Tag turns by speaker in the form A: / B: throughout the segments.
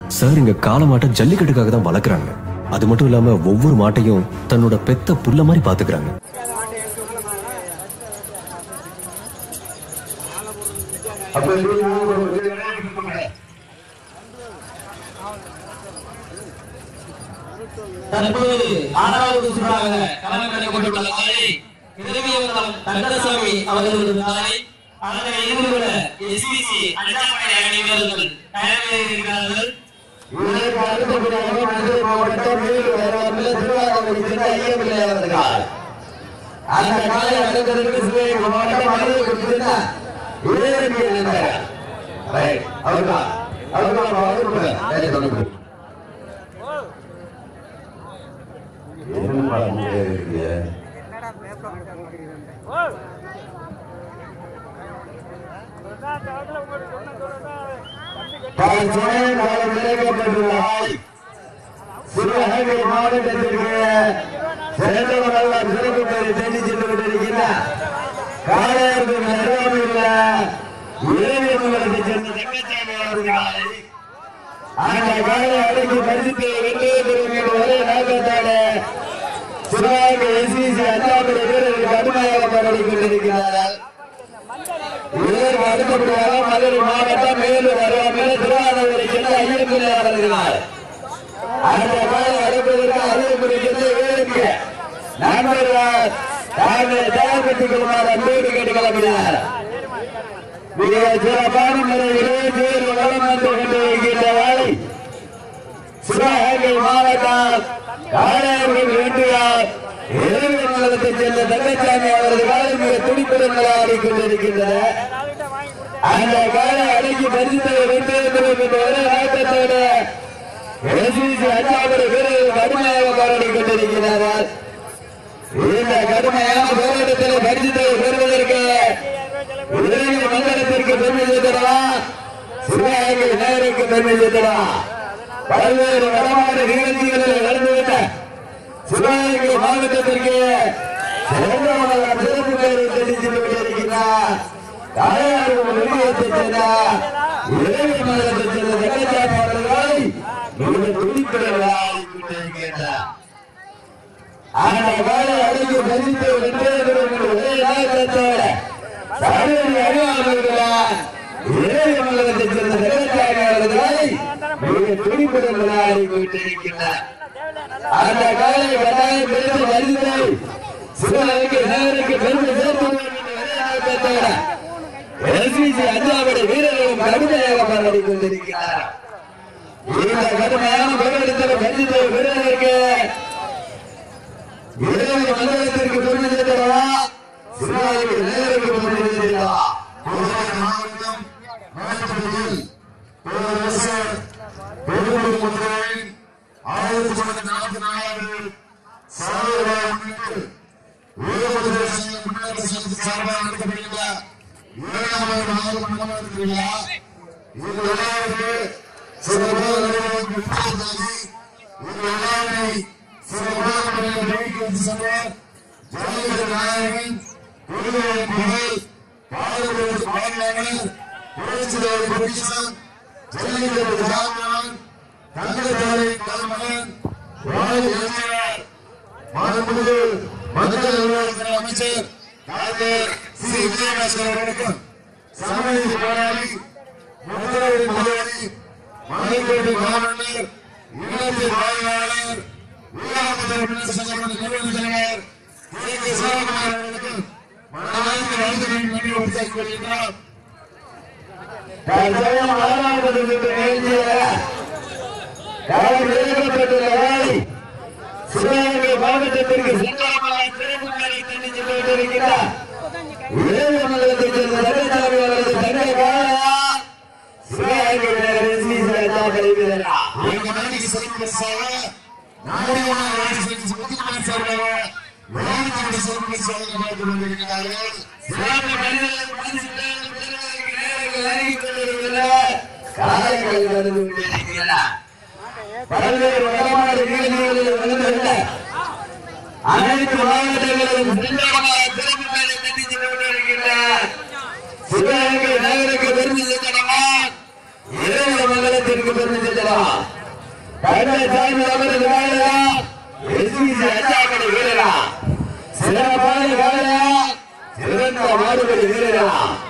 A: Sir இங்க காளை மாட்டை ஜல்லிக்கட்டுக்காக தான் வளர்க்குறாங்க அது மட்டும் இல்லாம ஒவ்வொரு மாட்டையும் தன்னோட பெத்த புள்ள மாதிரி பாத்துக்கிறாங்க
B: அப்ப நீங்க ஒரு விளையாட்டு போங்க.
C: தற்போது ஆறாவது சுற்றாக களம் கொண்டுள்ள காலை திருவியவரம் தங்கசாமி அவர்களது காலை அதனை எதிர்கொள்ள எஸ்பிசி அஞ்சாப்படை அணி வீரர்கள் தயாராக இருக்கிறார்கள்
B: இதற்கு அடுத்தபடியாக மதுரை மாவட்டம் மேலூர் அருகாமையில் திருவாரூரை சேர்ந்த ஐயப்பிள்ளை அவர்கள். அந்த காலை அடுத்ததற்கு சிவகங்கை மாவட்டம் மதுரை சேர்ந்த இளையரவி இருந்தார். Right. அவர்தான். அவர்தான் அவர் கொடுங்க. சரி, சொல்லுங்க. என்ன படம் இருக்கு தான் சொன்ன காலம் நிறைவேற்றப்பட்டுள்ளாய் சிவகங்கை மாவட்டத்திற்கு சிறந்தவர்கள் சிறப்பு பெயரை தேடி சென்று கொண்டிருக்கின்றார் காளையர்கள் அருகாமையில் இளைஞர்களுக்கு சென்ற தங்கச்சாமி அவர்கள் அந்த காலை அடக்கி பரிசுத்தை வெற்றி பெறும் ஒரே நோக்கத்தோட சிவகங்கை எஸ்பிசி அஞ்சாவது வீரர்கள் கடுமையாக போராடி கொண்டிருக்கிறார்கள் இதற்கு அடுத்தபடியாக மதுரை மாவட்டம் மேலூர் அருகாமையில் திருவாரூரை சென்ற ஐயப்பிள்ளை அவர்கள் அந்த காலை அடைப்பதற்கு அறிவிப்பிருக்கிறது வேடிக்கை நண்பர்கள் தாங்கள் தயார்படுத்திக் கொள்ளுமாறு அன்போடு கேட்டுக்கொள்ளப்படுகிறார் மிக சிறப்பான முறையிலே தேர்வு வளம் வந்து கொண்டிருக்கின்ற வேலை சிவகங்கை மாவட்டம் காளையர்கள் வேண்டியார் எதிர்ப்பு மாநிலத்தைச் சேர்ந்த தங்கச்சாமி அவரது காலை மிக துடிப்புடன் விளையாடி கொண்டிருக்கின்றன அந்த காலை அடக்கி பரிசுத்தை வெற்றி பெறும் என்ற ஒரே நோக்கத்தோடு எஸ்பிசி அஞ்சாவது வீரர்கள் கடுமையாக போராடி கொண்டிருக்கிறார்கள் இந்த கடுமையான போராட்டத்தில் பரிசுத்தை பெறுவதற்கு இளைஞர் மண்டலத்திற்கு பெருமை சேர்த்தடா சிவகங்கை நகருக்கு பெருமை சேர்த்தடா பல்வேறு வடமாடு நிகழ்ச்சிகளில் கலந்துவிட்ட சிவகங்கை மாவட்டத்திற்கு சிறந்தவர்கள் சிறப்பு பெயரை தேடி சென்று கொண்டிருக்கிறார் தாயார் வெளியேற்றச் சேர்ந்த இளைஞர் மண்டலத்தைச் சேர்ந்த தங்கச்சாமி அவர்களை மிக துடிப்புடன் விளையாடி கொண்டிருக்கின்றார் அந்த காலை அடங்கி பரிசு வெற்றி பெறும் என்ற ஒரே நோக்கத்தோடு சாமியார் அறிவாளர்களால் இளைய மண்டலத்தைச் சேர்ந்த ஜெகத்தாரி அவர்களை மிக துடிப்புடன் விளையாடி கொண்டிருக்கின்றார் அந்த காலை கட்டாயம் பெருத்து பரிசுத்தை சிவனுக்கு நகருக்கு பெருமை சேர்த்து வேண்டும் என்ற ஒரே நோக்கத்தோடு எஸ்பிசி அஞ்சாவது வீரர்களும் கடுமையாக போராடி கொண்டிருக்கிறார் இந்த கடுமையான போராட்டத்தில் பரிசுத்தை பெறுவதற்கு இளைய மண்டலத்திற்கு பெருமை சேர்த்தவா சிவாஜிக்கு நேருக்கு பெருமை சேர்த்தவா
D: மாவட்டம் மாவட்டத்தில் ஒரு வருஷம் பெரும்பூர் முறை ஆயிரத்தி தொள்ளாயிரத்தி நாற்பத்தி நாலாவது சாலையை முன்னிட்டு வீரமுதிரை சங்க முன்னேற்ற சங்கத்தின் சார்பாக நடத்தப்படுகின்ற ஏழாவது நாள் மண்டபம் திருவிழா இந்த விழாவிற்கு சிறப்பாக நடைபெறும் முக்கிய இந்த விழாவினை சிறப்பாக நடைபெறும் சென்ற ஜெயலலிதா நாயகன் குருவின் புகழ் பாடுபடுவது பாடினார்கள் புரட்சிதேவர் பொக்கிஷம் ஜெயலலிதா ஜாமன் தங்கத்தேவை கல்மகன் வாய் இளைஞர் மாண்புமிகு மக்கள் நல்வாழ்வுத்துறை அமைச்சர் டாக்டர் சி விஜயபாஸ்கர் அவர்களுக்கும் சமநீதி போராளி மதுரையின் முதலாளி மலைக்கோட்டை மாமன்னர் இனத்தின் வாழ்வாளர் வீராபுத்திர முன்னேற்ற சங்கத்தின் நிறுவன தலைவர் கே கே சிவகுமார் அவர்களுக்கும் மனமார்ந்த வாழ்த்துக்களை நன்றி உறுதியாக்கிக் கொள்கின்றோம்
B: தற்சமயம் ஆறாவது நிகழ்ச்சியில் காலம் நிறுவப்பட்டுள்ள வேலை சிவகங்கை மாவட்டத்திற்கு சிங்கமாக திருமுன்னாடி தண்ணி சென்று கொண்டிருக்கிறார் இளைய மண்டலத்தைச் சேர்ந்த ரங்கசாமி அவரது தங்கை காலையா சிவகங்கை நகர் எஸ்பிசி அஞ்சாவது வீரரா
D: எங்க நாளைக்கு சிறப்பு பரிசாக நாடியான நாடு சேர்த்து முத்துக்குமார் சார்பாக விளையாட்டுத்துறை சிறப்பு பரிசாக பார்த்து கொண்டிருக்கிறார்கள்
B: சிறப்பு மனிதர்கள் மனசுகள் பெறுவதற்கு நேரங்கள் நெருங்கிக் கொண்டிருக்கிறார். காலைகள் நடந்து கொண்டிருக்கிறார். பல்வேறு வடமாடு நிகழ்ச்சிகளில் கலந்துகொண்ட அனைத்து மாவட்டங்களிலும் சிறப்பாக சிறப்பு மேலே தட்டி சென்று கொண்டிருக்கிறார். சிவகங்கை நகருக்கு பெருமை சேர்த்தனவா இரண்டு மங்கலத்திற்கு பெருமை சேர்த்தலாம் கண்ணசாமி அவரது வேலையா எஸ்பிசி அச்சாக்கடை வீரரா சிறப்பான வேலையா சிறந்த மாடுபடி வீரரா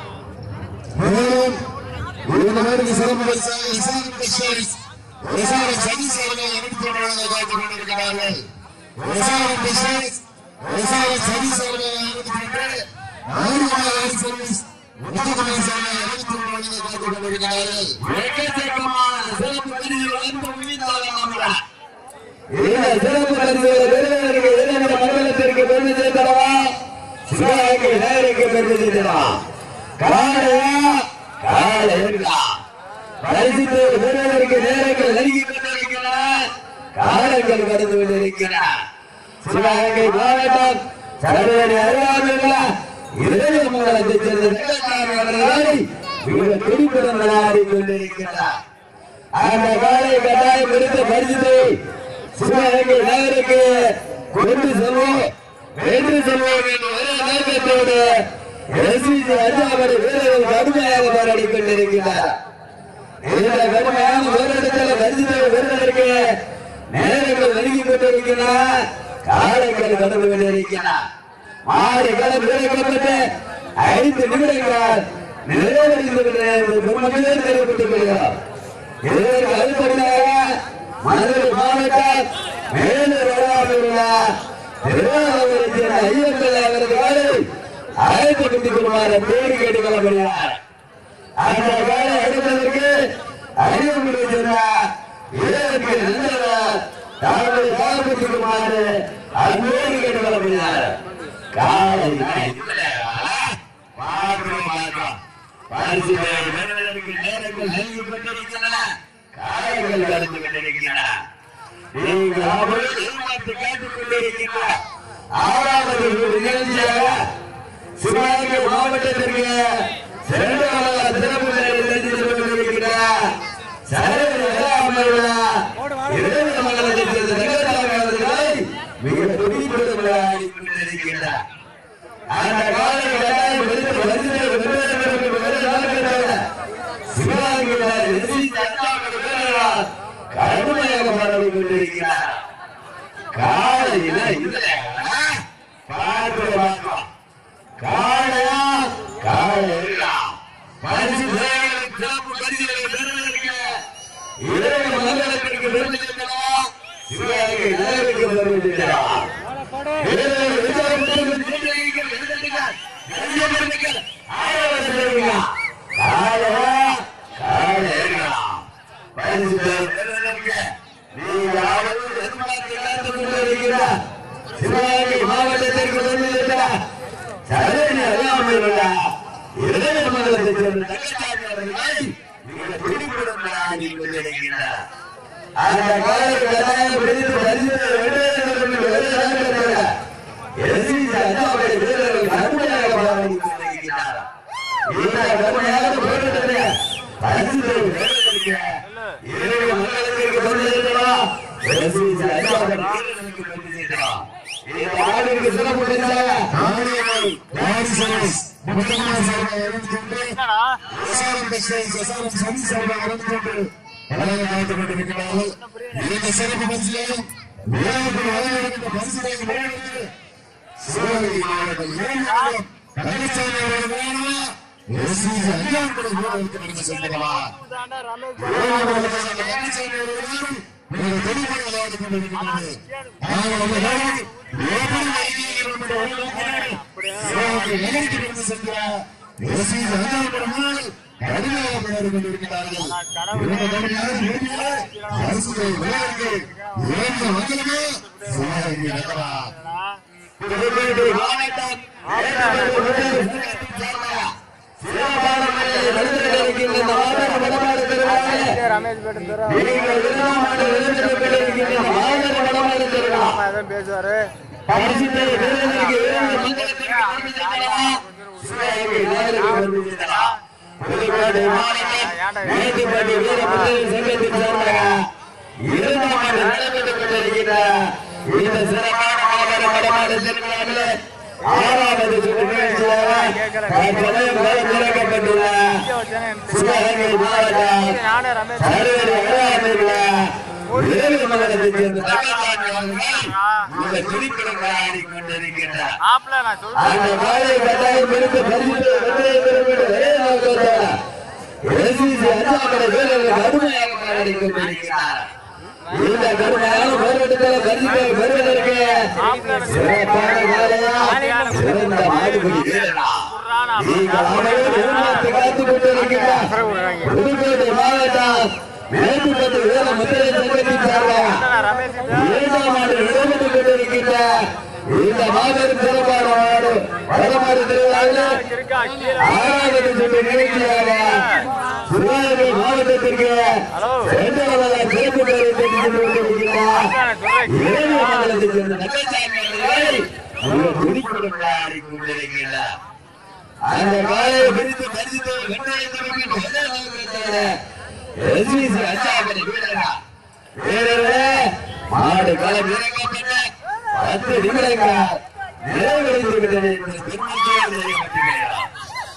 D: மேலும் இந்த மாதிரி சிறப்பு பரிசாக இசான் பிக்சர்ஸ் விசாரணை சதீஷ் அவர்கள் அனுப்பி தொடர்பாக காத்துக் கொண்டிருக்கிறார்கள் விசாரணை பிக்சர்ஸ் விசாரணை சதீஷ் அவர்கள் அனுப்பி கொண்டு நாடுகால சர்வீஸ் முத்துக்குமார் சாமி அனுப்பி தொடர்பாக காத்துக் கொண்டிருக்கிறார்கள்
B: எக்கச்சக்கமான சிறப்பு பரிசு வழங்க முடிந்தாங்க இந்த சிறப்பு பரிசு விருதுகளுக்கு இரண்டு மண்டலத்திற்கு பெருமை சேர்த்தடவா சிவகங்கை நேருக்கு பெருமை சேர்த்தடா காலையா காலை இருக்கா பரிசு விருதுகளுக்கு நேரங்கள் நெருங்கி கொண்டிருக்கின்றன காலங்கள் கடந்து கொண்டிருக்கின்றன சிவகங்கை மாவட்டம் சரவேணி அருகாமையில் இரண்டு மண்டலத்தைச் சேர்ந்த வெள்ளச்சாமி அவர்களை மிக துடிப்புடன் விளையாடி கொண்டிருக்கிறார் அந்த காலை கட்டாயம் எடுத்த பரிசுத்தை சிவகங்கை நகருக்கு கொண்டு செல்வோம் வென்று செல்வோம் என்ற ஒரே நோக்கத்தோடு எஸ்பிசி அஞ்சாவது வீரர்கள் கடுமையாக போராடி கொண்டிருக்கிறார் இந்த கடுமையான போராட்டத்தில் பரிசுத்தை பெறுவதற்கு நேரங்கள் நெருங்கி கொண்டிருக்கின்றன காலங்கள் கடந்து கொண்டிருக்கிறார் மாறி களம் இறக்கப்பட்டு ஐந்து நிமிடங்கள் நிறைவடைந்து பெருமக்களே தெரிவித்துக் கொள்கிறோம் இதற்கு அடுத்தபடியாக மதுரை மாவட்டம் மேலூர் வளாகத்தில் உள்ள திருவாரூரை சேர்ந்த ஐயப்பன் அவரது காலை அழைத்து கொண்டு கொள்வார் பேரு கேட்டுக் கொள்ளப்படுகிறார் அந்த காலை எடுப்பதற்கு ஐயப்பனை சேர்ந்த இதற்கு நந்தவர் தங்களை சார்பிக்குமாறு அன்போடு கேட்டுக் கொள்ளப்படுகிறார் காலை பார்க்கிறோம் பார்க்கிறோம் பரிசுகளை பெறுவதற்கு நேரங்கள் நெருங்கி கொண்டிருக்கின்றன காலங்கள் கடந்து கொண்டிருக்கின்றன நீங்கள் அவர்கள் ஏமாற்றி கேட்டுக் கொண்டிருக்கின்ற ஆறாவது ஒரு நிகழ்ச்சியாக சிவகங்கை மாவட்டத்திற்கு சிறந்த வளர்ச்சி சிறப்பு நிகழ்ச்சி கொண்டிருக்கின்ற சரவண வேளாண்மையுள்ள இரண்டு மண்டலத்தைச் சேர்ந்த நகரத்தார் அவர்களை மிக துடிப்புடன் விளையாடி கொண்டிருக்கின்றார் அந்த காலை கட்டாயம் எடுத்து வரிசையில் வெவ்வேறு வெவ்வேறு நாட்கள் சிவகங்கையில் எஸ்சி சட்டாமன்ற வீரர்களால் கடுமையாக போராடி கொண்டிருக்கிறார் காலையில இல்ல பார்த்து பார்க்கலாம் காளையா காலை இருக்கலாம் பரிசு தேவைகளை சிறப்பு பரிசுகளை பெறுவதற்கு இரண்டு மண்டலத்திற்கு பெருமிச்சிருக்கிறா சிவகங்கை நகருக்கு பெருமிச்சிருக்கிறா சிவகங்கை மாவட்டத்திற்கு பெருமிச்சிருக்கிறார் சரணி அறியாமல் இரண்டு மண்டலத்தைச் சேர்ந்த தங்கச்சாமி அவர்களை மிக துடிப்புடன் விளையாடி கொண்டிருக்கிறார் அந்த காலத்தில் கட்டாயம் பிடித்து பரிசுகளை வென்று வெளியே எஸ்பிசி அண்ணாவுடைய வீரர்கள் கடுமையாக போராடி கொண்டிருக்கிறார் இந்த கடுமையாக போராட்டத்தை பரிசுகளை வென்றெடுக்க இரண்டு மண்டலத்திற்கு கொண்டிருக்கிறா எஸ்பிசி அண்ணாவுடைய வீரர்களுக்கு கொண்டு சேர்க்கிறோம் இந்த ஆளுக்கு சிறப்பு பரிசாக
D: ஆணையர் வாரி சர்வீஸ் முத்துக்குமார் சாமி அனுப்பி கொண்டு விசாரணை பிக்சர்ஸ் விசாரணை சதீஷ் அவர்கள் அனுப்பி கொண்டு வழங்க காத்துக் கொண்டிருக்கிறார்கள் இந்த சிறப்பு பரிசிலையும் விழாவுக்கு வழங்கப்படுகின்ற பரிசுகளை விளையாடுவது சிவகங்கை மாவட்டம் இளைஞர்களும் கந்தசாமி அவர்கள் விளையாடுவா எஸ்வி அஞ்சாவது வீரர்களுக்கு நடந்து செல்கிறவா
B: புதுக்கோட்டை மாவட்டம் சிவபாரமலையை நடுத்தரக்கின்ற இந்த மாபெரும் வடமாடு திருவிழாவில்
E: ரமேஷ் பேட்டு தர
B: நீங்கள் விருதாமாடு நடுத்தரக்கின்ற இந்த மாபெரும் வடமாடு திருவிழா
E: அதான் பேசுவாரு
B: பரிசுத்தை பெறுவதற்கு இரண்டு மண்டலத்திற்கு பெருமிதம் சிவகங்கை நகருக்கு பெருமிதம் புதுக்கோட்டை மாவட்டம் மேட்டுப்பட்டி வீரபுத்தர் சங்கத்தின் சார்பாக இரண்டாம் ஆண்டு நடைபெற்றுக் கொண்டிருக்கிற இந்த சிறப்பான மாபெரும் வடமாடு திருவிழாவில் ஆறாவது சுற்று நிகழ்ச்சியாக தற்சமயம் களமிறக்கப்பட்டுள்ள சிவகங்கை மாவட்டம் சர்வேரி அடையாளமில்ல வேலூர் மண்டலத்தைச் சேர்ந்த தங்கசாமி அவர்கள் மிக துடிப்புடன் ஆடிக்கொண்டிருக்கின்றார்
E: ஆப்ல நான் சொல்றேன்
B: அந்த காலை கட்டாயம் பிடித்து பரிசுத்தை வெற்றியை பெற வேண்டும் ஒரே நோக்கத்தோட எஸ்பிசி அஞ்சாக்கடை வீரர்கள் கடுமையாக போராடிக் கொண்டிருக்கிறார் இந்த கடுமையான போராட்டத்தில் பரிசுத்தை பெறுவதற்கு சிறப்பான காலையா சிறந்த மாடுபடி வீரரா நீங்கள் அனைவரும் எதிர்பார்த்து காத்துக் கொண்டிருக்கிறார் புதுக்கோட்டை மாவட்டம் மேற்குப்பட்டு வீர முத்திரை சங்கத்தின் சார்பாக
E: ரமேஷ்
B: இரண்டாம் ஆண்டு நடைபெற்றுக் கொண்டிருக்கின்ற இந்த மாபெரும் சிறப்பான மாடு வடமாடு திருவிழாவில்
E: இருக்கா கீழே
B: ஆறாவது சுற்று நிகழ்ச்சியாக சிவகங்கை மாவட்டத்திற்கு இரண்டாவதாக சிறப்பு பெயரை பெற்றுக் கொண்டிருக்கின்றார்
E: நான் சொல்றேன்
B: இரண்டு மாநிலத்தைச் சேர்ந்த நக்கசாமி அவர்களை மிக துடிப்புடன் விளையாடிக் கொண்டிருக்கிறார். அந்த காலையை பிரித்து பரிசுத்தை வென்றெடுத்தவர்கள் எஸ்பிசி அச்சாபதி வீரரா வீரர்களே மாடு களம் இறக்கப்பட்டு பத்து நிமிடங்கள் நிறைவடைந்து விட்டது என்பது பெருமையோடு தெரிவிக்கப்படுகிறது.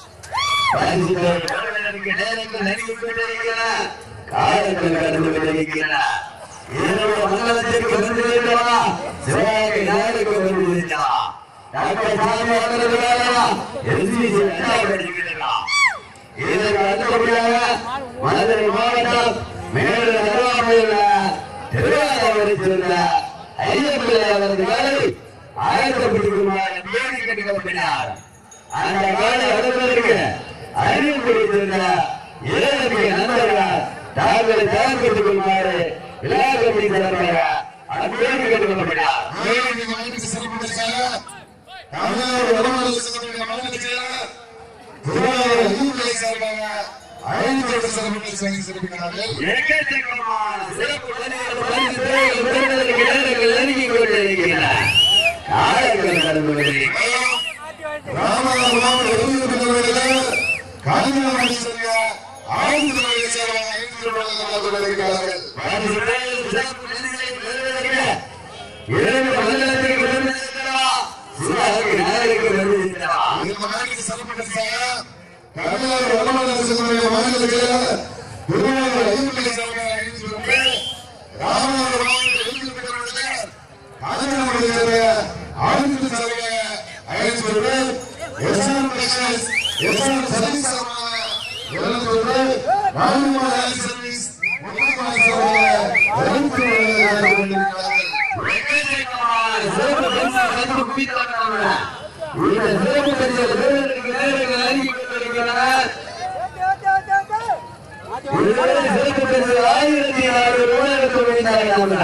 B: பரிசுத்தை பெறுவதற்கு நேரங்கள் நெருங்கிக் கொண்டிருக்கின்றன. காலங்கள் கடந்து கொண்டிருக்கின்றன. இரவு மங்களத்திற்கு வந்திருக்கிறா சிவகங்கை நாடுக்கு வந்திருக்கிறா டாக்டர் சாமி அவர்களது வேலையா எஸ்பிசி அச்சாபதி வீரரா இதற்கு அடுத்தபடியாக மதுரை மாவட்டம் மேலும் அருவாமையில் திருவாரூரை சேர்ந்த ஐயப்பிள்ளை அவரது வேலை ஆயத்தப்பட்டிருக்குமாறு பேசி கட்டுக்கப்பட்டார் அந்த வேலை அடுப்பதற்கு அறிவுக்குடி சேர்ந்த இளைஞருக்கு நண்பர்கள் தாங்களை தயார்படுத்திக் கொள்ளுமாறு விழா கமிட்டி சார்பாக பேசி கட்டுக்கப்பட்டார்
D: மேலும் இந்த மாநிலத்துக்கு சிறப்பித்திருக்காங்க தமிழ்நாடு வடமாநில சங்கத்தினுடைய மாநில செயலாளர் திருவாரூர் ஐயூர்களை சார்பாக ஐநூறு சிறப்பித்திருக்காங்க சிறப்பிக்கிறார்கள்
B: எக்கச்சக்கமான சிறப்பு பணிகள் பரிசுகளை பெறுவதற்கு நேரங்கள் நெருங்கிக் கொண்டிருக்கின்றன. காலங்கள் கடந்து கொண்டிருக்கின்றன.
D: ராமநாதபுரம் மாவட்ட இளைஞர் காஞ்சிபுரம் சேர்ந்த ஆயுதங்களை சார்பாக ஐநூறு கொண்டிருக்கிறார்கள்
B: பரிசுகளை சிறப்பு பணிகளை பெறுவதற்கு இரண்டு மண்டலத்திற்கு வந்திருக்கிறா. சிவகங்கை நகருக்கு வந்திருக்கிறா.
D: இந்த மாநிலத்துக்கு சிறப்பித்திருக்காங்க தமிழ்நாடு வடமாநில சங்கத்தினுடைய மாநில செயலாளர் திருவாரூர் ஐயூர்களை சார்பாக ஐநூறு ராமநாதபுரம் மாவட்ட இளைஞர் காஞ்சிபுரம் சேர்ந்த ஆயுதத்தை சார்பாக ஐநூறு பேர் எஸ்ஆர் பிரகாஷ் எஸ்ஆர் சர்வீஸ் சார்பாக இருநூறு பேர் ராமகுமார் ஹெல்த் சர்வீஸ் முத்துக்குமார் சார்பாக இருநூறு பேர் கொண்டிருக்கிறார்கள்
B: எக்கச்சக்கமான சிறப்பு பரிசுகள் வந்து குவித்துள்ளன. இந்த சிறப்பு பரிசுகள் பெறுவதற்கு நேரங்கள் நெருங்கிக் கொண்டிருக்கின்றன. இதுவரை சிறப்பு பரிசு ஆயிரத்தி நானூறு ரூபாய்க்கு முடிந்தாங்க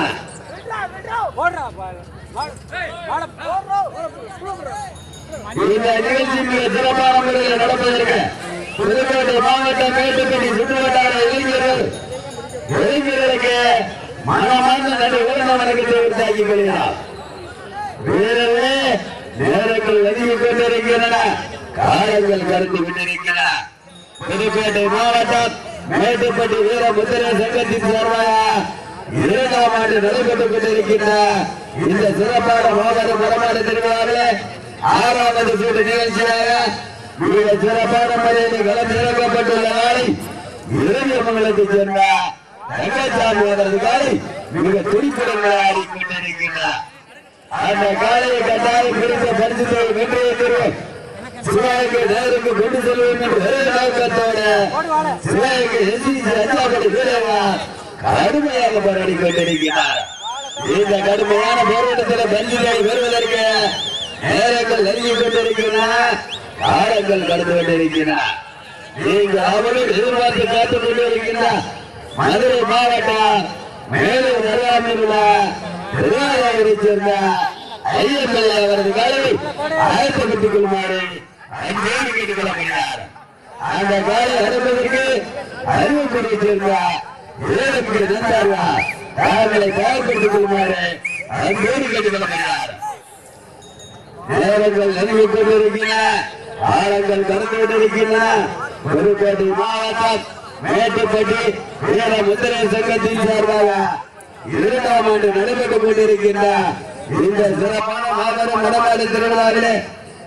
B: இந்த நிகழ்ச்சி மிக சிறப்பான முறையில் நடப்பதற்கு புதுக்கோட்டை மாவட்டம் மேட்டுப்பட்டி சுற்றுவட்டார இளைஞர்கள் இளைஞர்களுக்கு மனமான நடு உணவனுக்கு உற்சாகி கொள்கிறார் வீரர்களே நேரங்கள் நெருங்கிக் கொண்டிருக்கின்றன காலங்கள் கடந்து கொண்டிருக்கின்றன புதுக்கோட்டை மாவட்டம் மேட்டுப்பட்டி வீர முத்திரை சங்கத்தின் சார்பாக இரண்டாம் ஆண்டு நடைபெற்றுக் கொண்டிருக்கின்ற இந்த சிறப்பான மாவட்ட பரமாடு திருவிழாவிலே ஆறாவது சூடு நிகழ்ச்சியாக மிக சிறப்பான முறையில் களம் இறக்கப்பட்டுள்ள நாளை இளைஞர்களைச் சேர்ந்த ரங்கசாமி அவரது காலை மிக துடிப்புடன் விளையாடி கொண்டிருக்கின்றார் அந்த காலையை கட்டாயம் பிடித்த பரிசுத்தை வெற்றியை பெறுவோம் சிவாய்க்கு நேருக்கு கொண்டு செல்வோம் என்று ஒரே நோக்கத்தோடு சிவாய்க்கு எஸ்பிசி அஞ்சாபடி வீரர்கள் கடுமையாக போராடி கொண்டிருக்கிறார் இந்த கடுமையான போராட்டத்தில் பரிசுகளை பெறுவதற்கு நேரங்கள் நெருங்கிக் கொண்டிருக்கின்றன காலங்கள் கடந்து கொண்டிருக்கின்றன நீங்கள் அவர்கள் எதிர்பார்த்து காத்துக் கொண்டிருக்கின்ற மதுரை மாவட்டம் மேலும் அருகாமையில் உள்ள திருவாரூரை சேர்ந்த ஐயப்பிள்ளை அவரது காலை ஆயத்தப்பட்டுக் கொள்ளுமாறு அன்போடு கேட்டுக் கொள்ளப்படுகிறார் அந்த காலை அனுப்பதற்கு அறிவுக்குடியை சேர்ந்த ஏழுக்கு நந்தாரா தாங்களை தயார்படுத்திக் கொள்ளுமாறு அன்போடு கேட்டுக் கொள்ளப்படுகிறார் நேரங்கள் நெருங்கிக் கொண்டிருக்கின்றன காலங்கள் கடந்து கொண்டிருக்கின்றன புதுக்கோட்டை மாவட்டம் மேட்டுப்பட்டி வீர முத்திரை சங்கத்தின் சார்பாக இரண்டாம் ஆண்டு நடைபெற்றுக் கொண்டிருக்கின்ற இந்த சிறப்பான மாபெரும் நடமாடு திருவிழாவிலே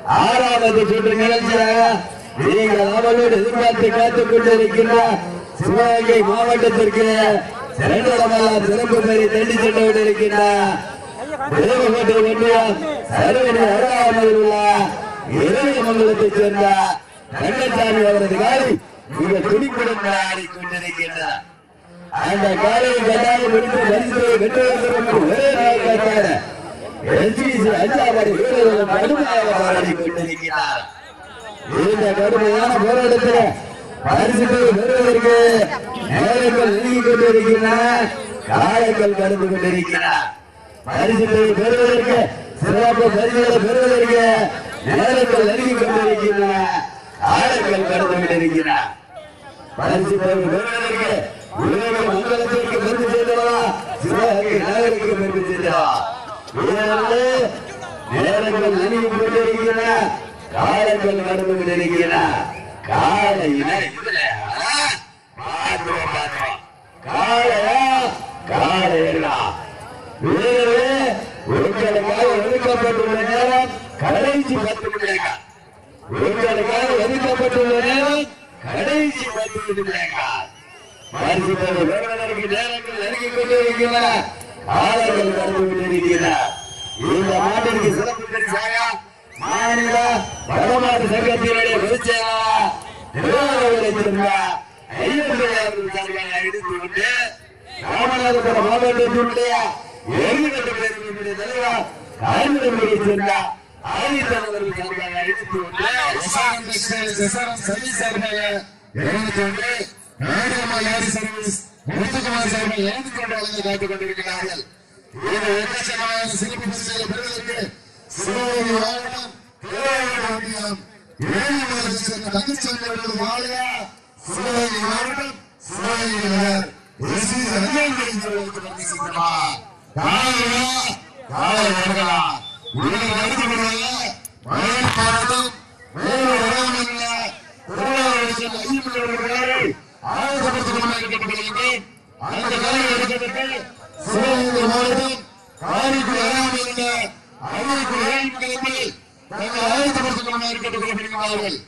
B: ஆறாவது சுற்று நிகழ்ச்சியாக நீங்கள் அவளோடு எதிர்பார்த்து காத்துக் கொண்டிருக்கின்ற சிவகங்கை மாவட்டத்திற்கு சிறந்தவரெல்லாம் சிறப்பு பெறி தள்ளி சென்று கொண்டிருக்கின்ற தேவகோட்டை ஒன்றியம் சர்வடி அருகாமையில் உள்ள இறையமங்கலத்தைச் சேர்ந்த கண்ணசாமி அவரது காலை மிக துடிப்புடன் ஆடிக்கொண்டிருக்கின்றார் அந்த காலையை கட்டாயம் முடித்து பரிசுகளை வெற்றுவதற்கு ஒரே நோக்கத்தோட எஸ்பிசி அஞ்சாவது வீரர்களும் கடுமையாக போராடி கொண்டிருக்கிறார் இந்த கடுமையான போராட்டத்தில் பரிசுகளை பெறுவதற்கு நேரங்கள் நெருங்கி கொண்டிருக்கின்றன காலங்கள் கடந்து கொண்டிருக்கிறார் பரிசுகளை பெறுவதற்கு சிறப்பு பரிசுகளை பெறுவதற்கு நேரங்கள் நெருங்கி கொண்டிருக்கின்றன காலங்கள் கடந்து கொண்டிருக்கிறார் பரிசு பெறுவதற்கு உலகம் மங்களத்திற்கு பெருமை செய்தவா சிவகங்கை நகருக்கு பெருமை செய்தவா வீரர்களே நேரங்கள் நெருங்கி கொண்டிருக்கின்றன காலங்கள் கடந்து கொண்டிருக்கின்றன காலையில இதுல பாத்துவோம் பாத்துவோம் காலையா காலையா வீரர்களே உங்களுக்காக ஒதுக்கப்பட்டுள்ள நேரம் கடைசி பத்து நிமிடங்கள் உங்களுக்காக ஒதுக்கப்பட்டுள்ள நேரம் கடைசி பத்து நிமிடங்கள் பரிசுத்தலை பெறுவதற்கு நேரங்கள் நெருங்கிக் கொண்டிருக்கின்றன காலங்கள் கடந்து கொண்டிருக்கின்றன இந்த மாட்டிற்கு சிறப்பு பரிசாக மாநில வடமாட்டு சங்கத்தினுடைய பொதுச்செயலாளர் திருவாரூரை திரும்ப ஐயப்பன் அவர்கள் சார்பாக எடுத்து விட்டு ராமநாதபுரம் மாவட்டத்தினுடைய எழுநூறு பேருடைய தலைவர் காய்கறிகளை சேர்ந்த ஆதித்தன் அவர்கள் சார்பாக எடுத்து விட்டு
D: எஸ்ஆர்எம் டெக்ஸ்டைல்ஸ் எஸ்ஆர்எம் சர்வீஸ் சார்பாக இருபத்தி ஒன்று நாகரமா லாரி சர்வீஸ் முத்துக்குமார் சார்பாக எழுதி கொண்டு வழங்க காத்துக் கொண்டிருக்கிறார்கள் இது எக்கச்சக்கமான சிறப்பு பரிசுகளை பெறுவதற்கு சிவகங்கை மாவட்டம் திருவாரூர் ஒன்றியம் இளைஞர்களுக்கு சேர்ந்த தங்கச்சாமி அவர்கள் மாலையா சிவகங்கை மாவட்டம் சிவகங்கை நகர் எஸ்சி அஞ்சாவது சொல்வதற்கு பரிசுங்களா காலையா காலை வருகளா உங்களை நடத்தி கொள்வதா மதுரை மாவட்டம் வேலூர் வராமல் திருவாரூர் ஐயப்பன் ஆயுதப்படுத்திக் கொண்டிருக்கப்படுகின்றேன் அந்த காலம் எடுக்கப்பட்டு சிவகங்கை மாவட்டம் காரைக்குடி அருகாமையில் உள்ள அருமைக்குடி ஏழைமக்களுக்கு தங்கள் ஆயுதப்படுத்திக் கொண்டிருக்கப்படுகிறார்கள்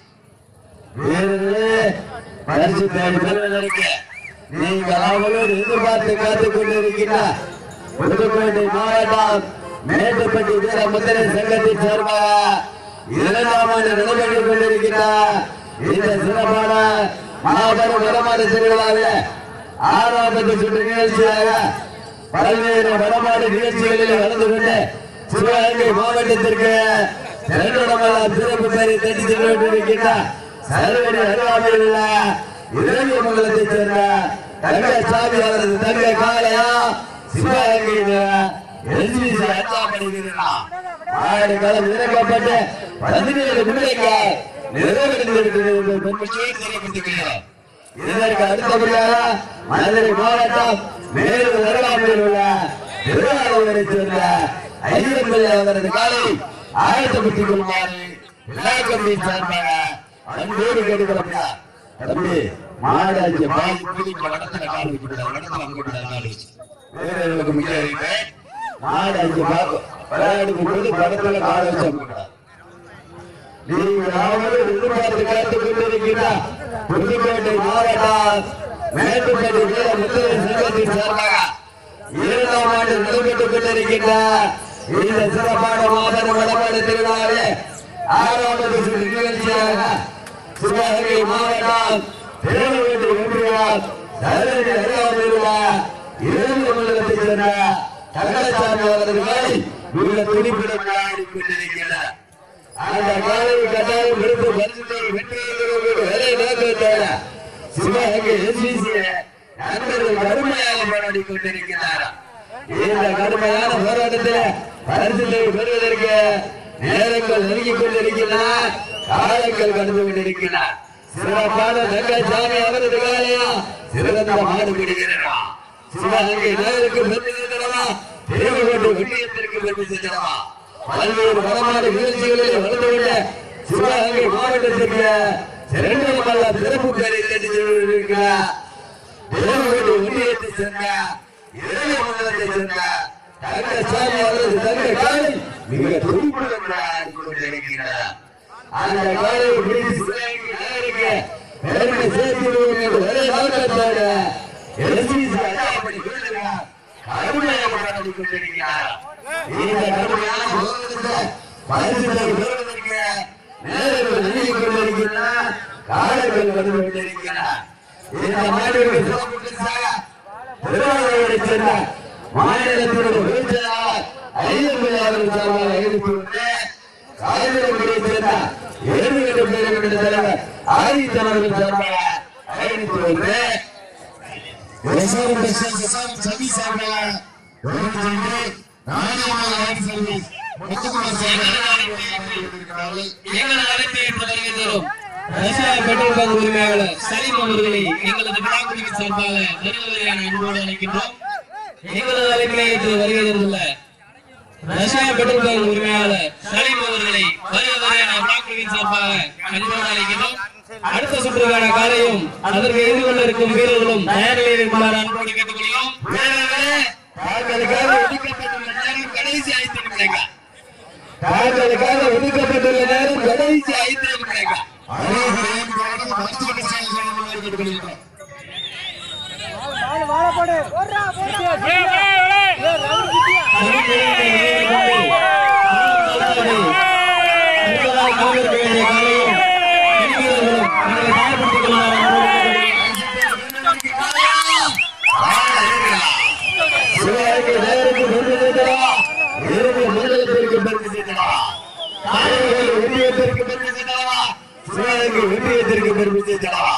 B: வீரர்களே பரிசு தேடி பெறுவதற்கு நீங்கள் அவளோடு எதிர்பார்த்து காத்துக் கொண்டிருக்கின்ற புதுக்கோட்டை மாவட்டம் மேட்டுப்பட்டி வீர முத்திரை சங்கத்தின் சார்பாக இரண்டாம் ஆண்டு நடைபெற்றுக் கொண்டிருக்கின்ற இந்த சிறப்பான மாபெரும் வடமாடு திருவிழாவில் ஆறாவது சுற்று நிகழ்ச்சியாக பல்வேறு வடமாடு நிகழ்ச்சிகளில் கலந்து கொண்டு சிவகங்கை மாவட்டத்திற்கு இரண்டிடமெல்லாம் சிறப்பு பெயரை தட்டி சென்று கொண்டிருக்கின்ற சர்வடி அருகாமையில் உள்ள இளைஞமங்கலத்தைச் சேர்ந்த தங்க சாமி அவரது தங்க காளையா சிவகங்கை எஸ்பிசி அஞ்சாமணி வீரனா ஆடு களம் இறக்கப்பட்டு பதினேழு நிமிடங்கள் நிறைவேற்றிருக்கிறது பெருமையை தெரிவித்துக்கிறேன் இதற்கு அடுத்தபடியாக மதுரை மாவட்டம் மேலும் அருகாமையில் உள்ள திருவாரூரை சேர்ந்த ஐயப்பிள்ளை அவரது காலை ஆயத்தப்படுத்திக் கொள்ளுமாறு விழா கமிட்டியின் சார்பாக அன்போடு கேட்டுக்கொள்ளப்பட்டார் தம்பி மாடாட்சி பாதி பகுதி இந்த வடத்துல கால் வைக்கப்படாது வடத்துல அங்க கூடாது கால் வச்சு வீரர்களுக்கு முக்கிய அறிவிப்பு மாடாட்சி பாக்கு விளையாடும் போது வடத்துல கால் வச்சு அங்க கூடாது நீங்கள் யாவரும் எதிர்பார்த்து காத்துக் கொண்டிருக்கின்ற புதுக்கோட்டை மாவட்டம் மேட்டுப்பட்டி வீர முத்திரை சங்கத்தின் சார்பாக இரண்டாம் ஆண்டு நடைபெற்றுக் கொண்டிருக்கின்ற இந்த சிறப்பான மாபெரும் வடபாடு திருநாளே ஆறாவது சுற்று நிகழ்ச்சியாக சிவகங்கை மாவட்டம் தேவகோட்டை ஒன்றியம் தருமபுரி அருகாமையில் உள்ள இரண்டு மண்டலத்தைச் சேர்ந்த தங்கசாமி அவரது காலை மிக துடிப்புடன் விளையாடி கொண்டிருக்கிறார் அந்த காலையை கட்டாயம் எடுத்து பரிசுத்தை வெற்றி வேலை நோக்கத்தோட சிவகங்கை எஸ்பிசி நண்பர்கள் கடுமையாக போராடி கொண்டிருக்கிறார் இந்த கடுமையான போராட்டத்தில் பரிசுத்தை பெறுவதற்கு நேரங்கள் நெருங்கிக் கொண்டிருக்கின்றன காலங்கள் கடந்து கொண்டிருக்கின்றன சிறப்பான தங்கசாமி அவரது காலையா சிறந்த மாடு பிடிக்கிறா சிவகங்கை நகருக்கு பெருமை சேர்க்கிறவா தேவகோட்டை ஒன்றியத்திற்கு பெருமை சேர்க்கிறவா பல்வேறு வடமாடு நிகழ்ச்சிகளில் வளர்ந்து கொண்ட சிவகங்கை மாவட்டத்திற்கு இரண்டு மல்ல சிறப்பு பெயரை தேடி இருக்கிறார் தேவகோட்டை ஒன்றியத்தை சேர்ந்த இளைய மண்டலத்தை சேர்ந்த தங்க சாமி அவரது தங்க காலை மிக துடிப்புடன் விளையாடிக் கொண்டிருக்கிறார் அந்த காலை பிடித்து சிவகங்கை நகருக்கு பெருமை சேர்த்து ஒரே நோக்கத்தோடு எஸ்பிசி அச்சாப்படி வீரர்கள் கடுமையாக போராடி கொண்டிருக்கிறார் இந்த கடுமையான போராட்டத்தை பரிசுகளை பெறுவதற்கு நேரங்கள் நெருங்கி கொண்டிருக்கிறார் காலங்கள் வந்து கொண்டிருக்கிறார் இந்த மாநில சிறப்பு பரிசாக திருவாரூரைச் சேர்ந்த மாநிலத்தினுடைய வீழ்ச்சியாளர் ஐயம்பி அவர்கள் சார்பாக அறிவித்துள்ளது காய்கறிகளைச் சேர்ந்த ஏழுகட்ட பேரவையின் தலைவர் ஆதித்தன் அவர்கள் சார்பாக அறிவித்துள்ளது
D: விவசாயம் டெக்ஸ்டைல் விவசாயம் சர்வீஸ் சார்பாக கவனம் சென்று நாணயமான லைன் சர்வீஸ் முத்துக்குமார் சார்பாக இருக்கிறார்கள்
C: எங்கள் அழைப்பை ஏற்று வருகை தரும் ரஷ்யா பெட்ரோல் பங்க் உரிமையாளர் சலீம் அவர்களை எங்களது விழாக்குழுவின் சார்பாக வருவதையான அன்போடு அழைக்கின்றோம் எங்களது அழைப்பினை ஏற்று வருகை தந்துள்ள ரஷ்யா பெட்ரோல் பங்க் உரிமையாளர் சலீம் அவர்களை வருவதையான விழாக்குழுவின் சார்பாக அன்போடு அழைக்கின்றோம் அடுத்த சுற்றுக்கான காலையும் அதற்கு எதிர்கொள்ள கொள்ள இருக்கும் வீரர்களும் தயார் நிலையில் இருக்குமாறு அன்போடு கேட்டுக்கொள்கிறோம்
B: வீரர்களே, தாங்களுக்காக ஒதுக்கப்பட்டுள்ள நேரம் கடைசி ஐந்து நிமிடங்கள் தாங்களுக்காக ஒதுக்கப்பட்டுள்ள நேரம் கடைசி ஐந்து நிமிடங்கள்
D: அனைவரையும் கவனம் மருத்துவ டெக்ஸ்டைல் சார்பாக கேட்டுக்கொள்கிறோம்
B: சிவகங்கை நேருக்கு பெருமை சேர்த்தவா இறுதி மண்டலத்திற்கு பெருமை சேர்த்தவா காரைக்கால் ஒன்றியத்திற்கு பெருமை சேர்த்தவா சிவகங்கை ஒன்றியத்திற்கு பெருமை சேர்த்தவா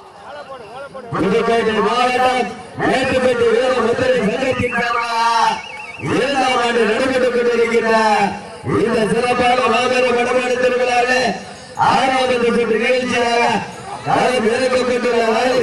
B: புதுக்கோட்டை மாவட்டம் மேட்டுப்பட்டி வீர முத்திரை சங்கத்தின் சார்பாக இரண்டாம் ஆண்டு நடைபெற்றுக் கொண்டிருக்கின்ற இந்த சிறப்பான மாபெரும் வடமாடு திருவிழாவில் ஆறாவது சுற்று நிகழ்ச்சியாக களம் இறக்கப்பட்டுள்ள வரை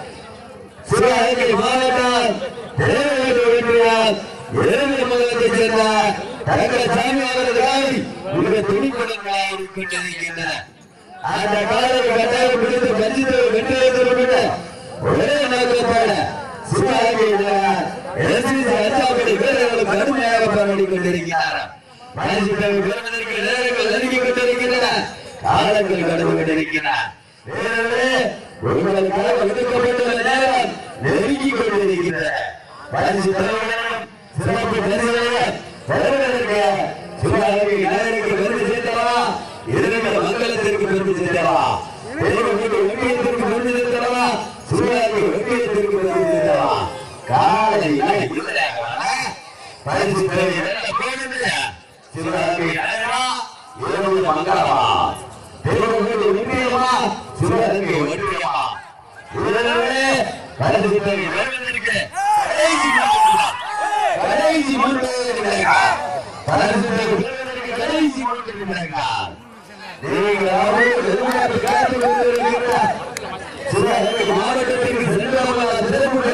B: சிவகங்கை மாவட்டம் தேவகோட்டை ஒன்றியம் எருமை மங்கலத்தைச் சேர்ந்த தங்கசாமி அவர்கள் மிக துணிப்புடன் விளையாடிக் கொண்டிருக்கின்றனர் அந்த காலம் கட்டாயம் பிடித்து பஞ்சித்து வெற்றியத்திற்குள்ள ஒரே நோக்கத்தோட சிவகங்கை எஸ்பிசி அச்சாப்படி வீரர்கள் கடுமையாக போராடி கொண்டிருக்கிறார் பரிசுத்தை பெறுவதற்கு நேரங்கள் நெருங்கி கொண்டிருக்கின்றன காலங்கள் கடந்து கொண்டிருக்கின்றன வீரர்களே உங்களுக்காக ஒதுக்கப்பட்டுள்ள நேரம் நெருங்கி கொண்டிருக்கின்றன பரிசு தலைவர்களும் சிறப்பு பரிசுகளையும் பெறுவதற்கு சிவகங்கை நகருக்கு பெருமை சேர்த்தவா இருந்த மங்களத்திற்கு பெருமை சேர்த்தவா தேவகோட்டை ஒன்றியத்திற்கு பெருமை சேர்த்தவா சிவகங்கை ஒன்றியத்திற்கு பெருமை சேர்த்தவா காலையில இவராக பரிசு தலைவர் போனது சிவகங்கை நகரா இருபது மங்களமா தேவகோட்டை ஒன்றியமா சிவகங்கை ஒன்றியமா வீரர்களே, பரிசு தலைவர் வருவதற்கு கடைசி நிமிடம். கடைசி மூன்று நிமிடங்கள். பரிசு தலைவர் வருவதற்கு கடைசி மூன்று நிமிடங்கள். நீங்கள் யாரும் எதிர்பார்த்து காத்துக் கொண்டிருக்கின்ற சிவகங்கை மாவட்டத்திற்கு செல்வமாக சிறப்பு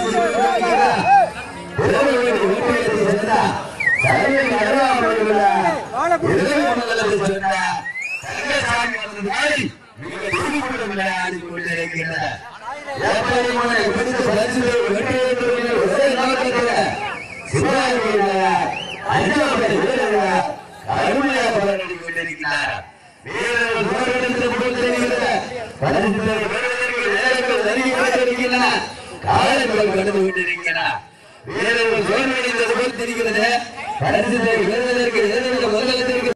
B: காலங்கள் கடந்து கொண்டிருக்கின்றன வீரர்கள் சோர்வடைந்தது போல் தெரிகிறது பரிசுத்தை பெறுவதற்கு முதலத்திற்கு